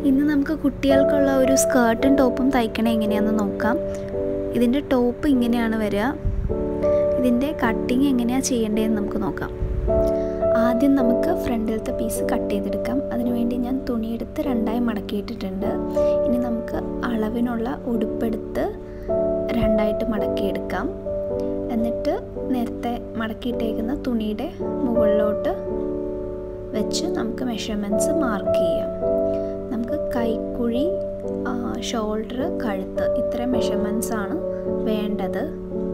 ഇന്ന് നമുക്ക് കുട്ടികൾക്കുള്ള ഒരു സ്കേർട്ടും ടോപ്പും തയ്ക്കണേ എങ്ങനെയാണെന്ന് നോക്കാം ഇതിൻ്റെ ടോപ്പ് ഇങ്ങനെയാണ് വരിക ഇതിൻ്റെ കട്ടിങ് എങ്ങനെയാണ് ചെയ്യേണ്ടതെന്ന് നമുക്ക് നോക്കാം ആദ്യം നമുക്ക് ഫ്രണ്ടിലത്തെ പീസ് കട്ട് ചെയ്തെടുക്കാം അതിനുവേണ്ടി ഞാൻ തുണിയെടുത്ത് രണ്ടായി മടക്കിയിട്ടിട്ടുണ്ട് ഇനി നമുക്ക് അളവിനുള്ള ഉടുപ്പെടുത്ത് രണ്ടായിട്ട് മടക്കിയെടുക്കാം എന്നിട്ട് നേരത്തെ മടക്കിയിട്ടേക്കുന്ന തുണിയുടെ മുകളിലോട്ട് വെച്ച് നമുക്ക് മെഷർമെൻറ്റ്സ് മാർക്ക് ചെയ്യാം നമുക്ക് കൈക്കുഴി ഷോൾഡർ കഴുത്ത് ഇത്രയും മെഷർമെൻറ്റ്സ് ആണ് വേണ്ടത്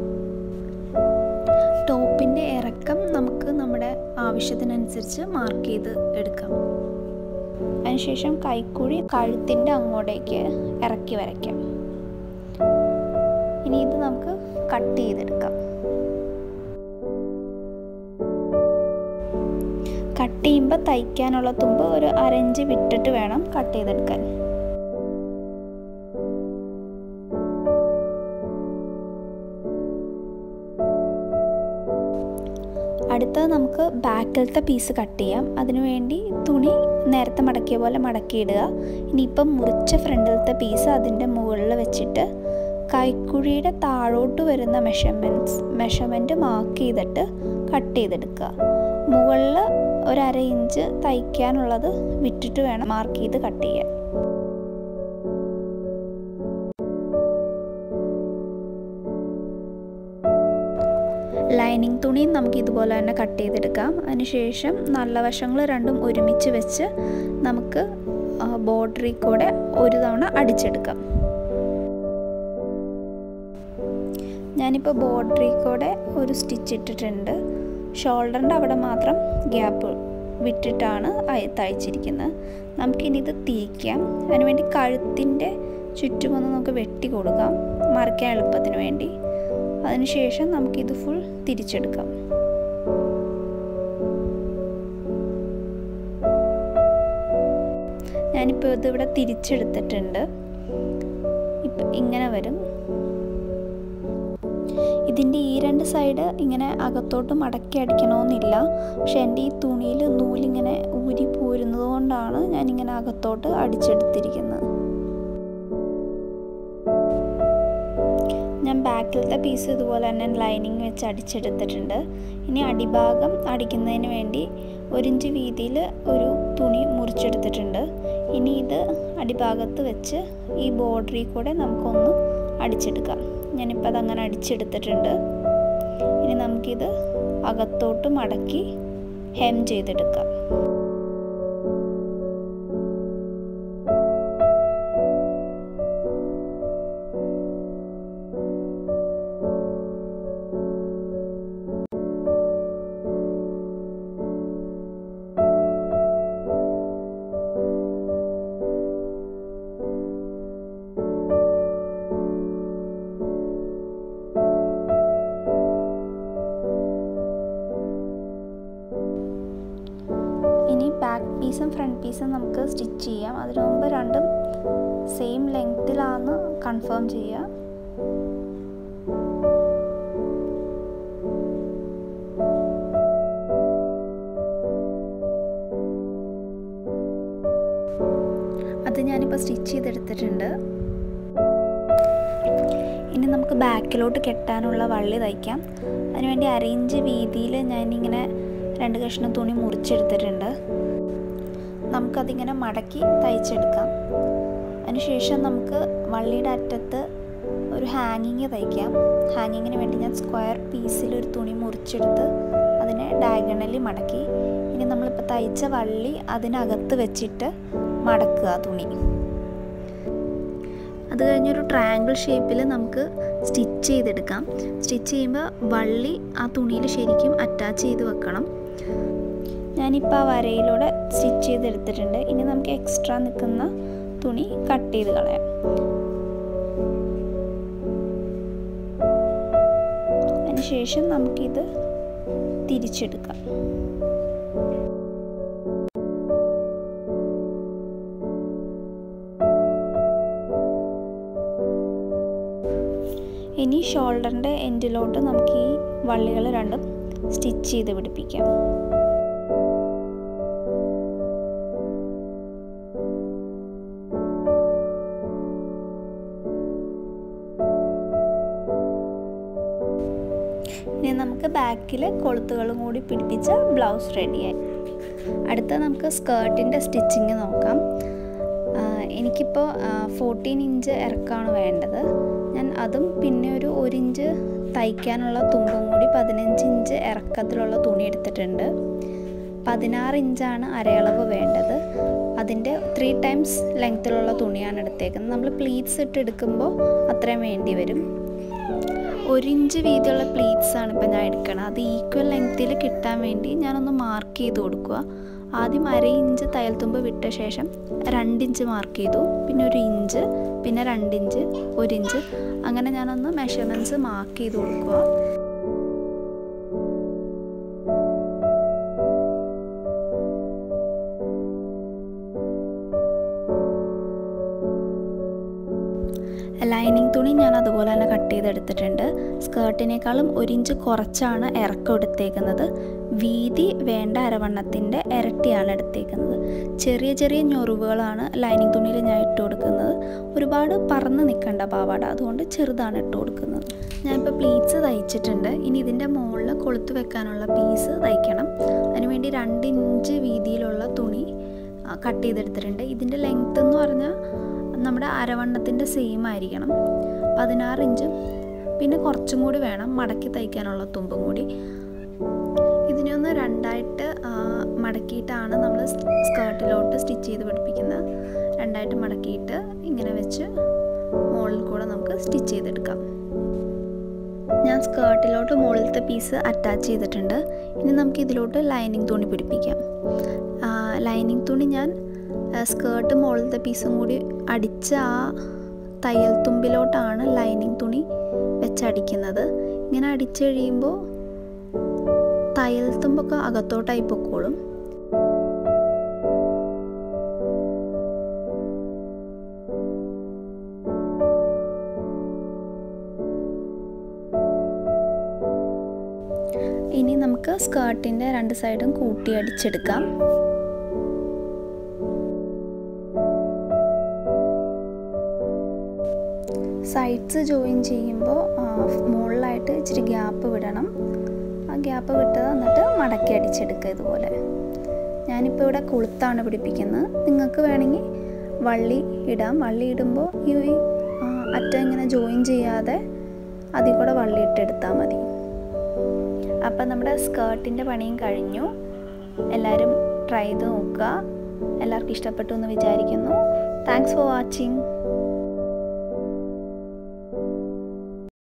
ടോപ്പിൻ്റെ ഇറക്കം നമുക്ക് നമ്മുടെ ആവശ്യത്തിനനുസരിച്ച് മാർക്ക് ചെയ്ത് എടുക്കാം അതിനുശേഷം കൈക്കുഴി കഴുത്തിൻ്റെ അങ്ങോട്ടേക്ക് ഇറക്കി വരയ്ക്കാം ഇനി ഇത് നമുക്ക് കട്ട് ചെയ്തെടുക്കാം കട്ട് ചെയ്യുമ്പോൾ തയ്ക്കാനുള്ള തുമ്പ് ഒരു അരഞ്ച് വിട്ടിട്ട് വേണം കട്ട് ചെയ്തെടുക്കാൻ അടുത്തത് നമുക്ക് ബാക്കിലത്തെ പീസ് കട്ട് ചെയ്യാം അതിനുവേണ്ടി തുണി നേരത്തെ മടക്കിയ പോലെ മടക്കിയിടുക ഇനിയിപ്പം മുറിച്ച ഫ്രണ്ടിലത്തെ പീസ് അതിൻ്റെ മുകളിൽ വെച്ചിട്ട് കൈക്കുഴിയുടെ താഴോട്ട് വരുന്ന മെഷർമെൻറ്റ്സ് മെഷർമെൻറ്റ് മാർക്ക് ചെയ്തിട്ട് കട്ട് ചെയ്തെടുക്കുക മുകളിൽ ഒരു അര ഇഞ്ച് തയ്ക്കാനുള്ളത് വിട്ടിട്ട് വേണം മാർക്ക് ചെയ്ത് കട്ട് ചെയ്യാൻ ലൈനിങ് തുണിയും നമുക്ക് ഇതുപോലെ തന്നെ കട്ട് ചെയ്തെടുക്കാം അതിനുശേഷം നല്ല വശങ്ങൾ രണ്ടും ഒരുമിച്ച് വെച്ച് നമുക്ക് ബോർഡറിൽ കൂടെ ഒരു തവണ അടിച്ചെടുക്കാം ഞാനിപ്പോൾ ബോർഡറിൽ കൂടെ ഒരു സ്റ്റിച്ച് ഇട്ടിട്ടുണ്ട് ഷോൾഡറിൻ്റെ അവിടെ മാത്രം ഗ്യാപ്പ് വിട്ടിട്ടാണ് തയ്ച്ചിരിക്കുന്നത് നമുക്കിനി ഇത് തിരിക്കാം അതിനുവേണ്ടി കഴുത്തിൻ്റെ ചുറ്റുമൊന്ന് നമുക്ക് വെട്ടി കൊടുക്കാം മറിക്കാൻ എളുപ്പത്തിന് വേണ്ടി അതിനുശേഷം നമുക്കിത് ഫുൾ തിരിച്ചെടുക്കാം ഞാനിപ്പോൾ ഇതിവിടെ തിരിച്ചെടുത്തിട്ടുണ്ട് ഇപ്പം ഇങ്ങനെ വരും ഇതിൻ്റെ ഈ രണ്ട് സൈഡ് ഇങ്ങനെ അകത്തോട്ട് മടക്കി അടിക്കണമെന്നില്ല പക്ഷെ എൻ്റെ ഈ തുണിയിൽ നൂലിങ്ങനെ ഊരി പോരുന്നത് കൊണ്ടാണ് ഞാനിങ്ങനെ അകത്തോട്ട് അടിച്ചെടുത്തിരിക്കുന്നത് ഞാൻ ബാക്കിലത്തെ പീസ് ഇതുപോലെ തന്നെ ലൈനിങ് വെച്ച് അടിച്ചെടുത്തിട്ടുണ്ട് ഇനി അടിഭാഗം അടിക്കുന്നതിന് വേണ്ടി ഒരിഞ്ച് വീതിയിൽ ഒരു തുണി മുറിച്ചെടുത്തിട്ടുണ്ട് ഇനി ഇത് അടിഭാഗത്ത് വെച്ച് ഈ ബോർഡറിൽ കൂടെ നമുക്കൊന്ന് അടിച്ചെടുക്കാം ഞാനിപ്പോൾ അതങ്ങനെ അടിച്ചെടുത്തിട്ടുണ്ട് ഇനി നമുക്കിത് അകത്തോട്ട് മടക്കി ഹെം ചെയ്തെടുക്കാം ഇനി ബാക്ക് പീസും ഫ്രണ്ട് പീസും നമുക്ക് സ്റ്റിച്ച് ചെയ്യാം അതിനു മുമ്പ് രണ്ടും സെയിം ലെങ്ത്തിലാന്ന് കൺഫേം ചെയ്യുക അത് ഞാനിപ്പോൾ സ്റ്റിച്ച് ചെയ്തെടുത്തിട്ടുണ്ട് ഇനി നമുക്ക് ബാക്കിലോട്ട് കെട്ടാനുള്ള വള്ളി തയ്ക്കാം അതിനുവേണ്ടി അരയിഞ്ച് വീതിയിൽ ഞാനിങ്ങനെ രണ്ട് കഷ്ണം തുണി മുറിച്ചെടുത്തിട്ടുണ്ട് നമുക്കതിങ്ങനെ മടക്കി തയ്ച്ചെടുക്കാം അതിനുശേഷം നമുക്ക് വള്ളിയുടെ അറ്റത്ത് ഒരു ഹാങ്ങിങ് തയ്ക്കാം ഹാങ്ങിങ്ങിന് വേണ്ടി ഞാൻ സ്ക്വയർ പീസിൽ ഒരു തുണി മുറിച്ചെടുത്ത് അതിനെ ഡയഗണലി മടക്കി ഇനി നമ്മളിപ്പോൾ തയ്ച്ച വള്ളി അതിനകത്ത് വെച്ചിട്ട് മടക്കുക തുണി അത് കഴിഞ്ഞൊരു ട്രയാങ്കിൾ ഷേപ്പിൽ നമുക്ക് സ്റ്റിച്ച് ചെയ്തെടുക്കാം സ്റ്റിച്ച് ചെയ്യുമ്പോൾ വള്ളി ആ തുണിയിൽ ശരിക്കും അറ്റാച്ച് ചെയ്ത് വെക്കണം ഞാനിപ്പോൾ ആ വരയിലൂടെ സ്റ്റിച്ച് ചെയ്തെടുത്തിട്ടുണ്ട് ഇനി നമുക്ക് എക്സ്ട്രാ നിൽക്കുന്ന തുണി കട്ട് ചെയ്ത് കളയാം അതിനുശേഷം നമുക്കിത് തിരിച്ചെടുക്കാം ഇനി ഷോൾഡറിൻ്റെ എൻഡിലോട്ട് നമുക്ക് ഈ വള്ളികൾ രണ്ടും സ്റ്റിച്ച് ചെയ്ത് പിടിപ്പിക്കാം നമുക്ക് ബാക്കിൽ കൊളുത്തുകളും കൂടി പിടിപ്പിച്ച ബ്ലൗസ് റെഡിയായി അടുത്ത നമുക്ക് സ്കേർട്ടിൻ്റെ സ്റ്റിച്ചിങ് നോക്കാം എനിക്കിപ്പോൾ ഫോർട്ടീൻ ഇഞ്ച് ഇറക്കമാണ് വേണ്ടത് ഞാൻ അതും പിന്നെ ഒരു ഒരു ഇഞ്ച് തയ്ക്കാനുള്ള തുമ്പും കൂടി പതിനഞ്ച് ഇഞ്ച് ഇറക്കത്തിലുള്ള തുണി എടുത്തിട്ടുണ്ട് പതിനാറ് ഇഞ്ചാണ് അരയളവ് വേണ്ടത് അതിൻ്റെ ത്രീ ടൈംസ് ലെങ്ത്തിലുള്ള തുണിയാണ് എടുത്തേക്കുന്നത് നമ്മൾ പ്ലീറ്റ്സ് ഇട്ട് എടുക്കുമ്പോൾ അത്രയും വേണ്ടി വരും ഒരു ഇഞ്ച് വീതിയുള്ള പ്ലീറ്റ്സ് ആണ് ഇപ്പോൾ ഞാൻ എടുക്കണം അത് ഈക്വൽ ലെങ്ത്തിൽ കിട്ടാൻ വേണ്ടി ഞാനൊന്ന് മാർക്ക് ചെയ്ത് കൊടുക്കുക ആദ്യം അര ഇഞ്ച് തയ്യൽത്തുമ്പ് വിട്ട ശേഷം രണ്ടിഞ്ച് മാർക്ക് ചെയ്തു പിന്നെ ഒരു ഇഞ്ച് പിന്നെ രണ്ടിഞ്ച് ഒരു ഇഞ്ച് അങ്ങനെ ഞാനൊന്ന് മെഷർമെൻറ്റ്സ് മാർക്ക് ചെയ്ത് കൊടുക്കുക ലൈനിങ് തുണി ഞാൻ അതുപോലെ തന്നെ കട്ട് ചെയ്തെടുത്തിട്ടുണ്ട് സ്കേർട്ടിനേക്കാളും ഒരു ഇഞ്ച് കുറച്ചാണ് ഇറക്കം എടുത്തേക്കുന്നത് വീതി വേണ്ട അരവണ്ണത്തിൻ്റെ ഇരട്ടിയാണ് എടുത്തേക്കുന്നത് ചെറിയ ചെറിയ ഞൊറിവുകളാണ് ലൈനിങ് തുണിയിൽ ഞാൻ ഇട്ട് കൊടുക്കുന്നത് ഒരുപാട് പറന്ന് നിൽക്കണ്ട പാവാട അതുകൊണ്ട് ചെറുതാണ് ഇട്ട് കൊടുക്കുന്നത് ഞാനിപ്പോൾ പ്ലീറ്റ്സ് തയ്ച്ചിട്ടുണ്ട് ഇനി ഇതിൻ്റെ മുകളിൽ കൊളുത്ത് വെക്കാനുള്ള പീസ് തയ്ക്കണം അതിനുവേണ്ടി രണ്ട് ഇഞ്ച് വീതിയിലുള്ള തുണി കട്ട് ചെയ്തെടുത്തിട്ടുണ്ട് ഇതിൻ്റെ ലെങ്ത്ത് എന്ന് പറഞ്ഞാൽ നമ്മുടെ അരവണ്ണത്തിൻ്റെ സെയിം ആയിരിക്കണം പതിനാറ് ഇഞ്ചും പിന്നെ കുറച്ചും കൂടി വേണം മടക്കി തയ്ക്കാനുള്ള തുമ്പും കൂടി ഇതിനെ ഒന്ന് രണ്ടായിട്ട് മടക്കിയിട്ടാണ് നമ്മൾ സ്കേർട്ടിലോട്ട് സ്റ്റിച്ച് ചെയ്ത് പിടിപ്പിക്കുന്നത് രണ്ടായിട്ട് മടക്കിയിട്ട് ഇങ്ങനെ വെച്ച് മുകളിൽ കൂടെ നമുക്ക് സ്റ്റിച്ച് ചെയ്തെടുക്കാം ഞാൻ സ്കേർട്ടിലോട്ട് മുകളിലത്തെ പീസ് അറ്റാച്ച് ചെയ്തിട്ടുണ്ട് ഇനി നമുക്ക് ഇതിലോട്ട് ലൈനിങ് തുണി പിടിപ്പിക്കാം ലൈനിങ് തുണി ഞാൻ സ്കേർട്ട് മുകളിലത്തെ പീസും കൂടി അടിച്ച ആ തയ്യൽ തുമ്പിലോട്ടാണ് ലൈനിങ് തുണി വെച്ചടിക്കുന്നത് ഇങ്ങനെ അടിച്ചു കഴിയുമ്പോൾ തയ്യൽ തുമ്പൊക്കെ അകത്തോട്ടായി പൊക്കോളും ഇനി നമുക്ക് സ്കേർട്ടിൻ്റെ രണ്ട് സൈഡും കൂട്ടി അടിച്ചെടുക്കാം സൈഡ്സ് ജോയിൻ ചെയ്യുമ്പോൾ മുകളിലായിട്ട് ഇച്ചിരി ഗ്യാപ്പ് വിടണം ആ ഗ്യാപ്പ് വിട്ടത് എന്നിട്ട് മടക്കി അടിച്ചെടുക്കുക ഇതുപോലെ ഞാനിപ്പോൾ ഇവിടെ കൊളുത്താണ് പിടിപ്പിക്കുന്നത് നിങ്ങൾക്ക് വേണമെങ്കിൽ വള്ളി ഇടാം വള്ളി ഇടുമ്പോൾ ഈ അറ്റം ഇങ്ങനെ ജോയിൻ ചെയ്യാതെ അതിൽ കൂടെ വള്ളി ഇട്ടെടുത്താൽ മതി അപ്പം നമ്മുടെ സ്കേർട്ടിൻ്റെ പണിയും കഴിഞ്ഞു എല്ലാവരും ട്രൈ ചെയ്ത് നോക്കുക എല്ലാവർക്കും ഇഷ്ടപ്പെട്ടു എന്ന് വിചാരിക്കുന്നു താങ്ക്സ് ഫോർ വാച്ചിങ്